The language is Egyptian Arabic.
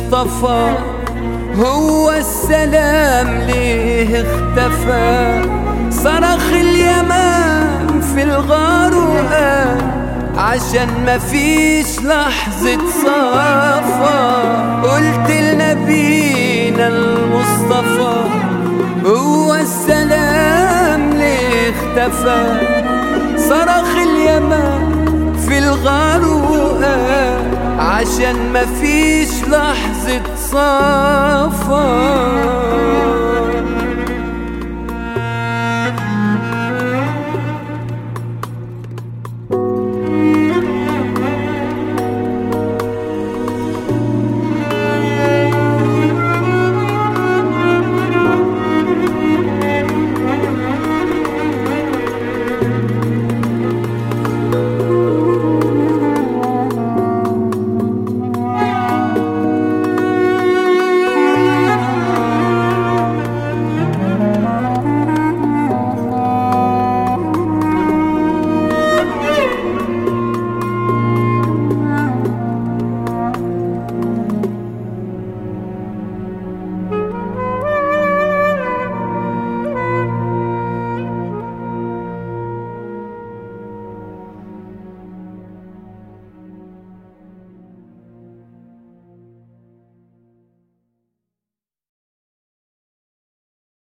المصطفى هو السلام ليه اختفى صرخ اليمام في الغار وقال عشان مفيش لحظة صفا قلت لنبينا المصطفى هو السلام ليه اختفى صرخ اليمام في الغار وقال عشان مفيش لحظة صفا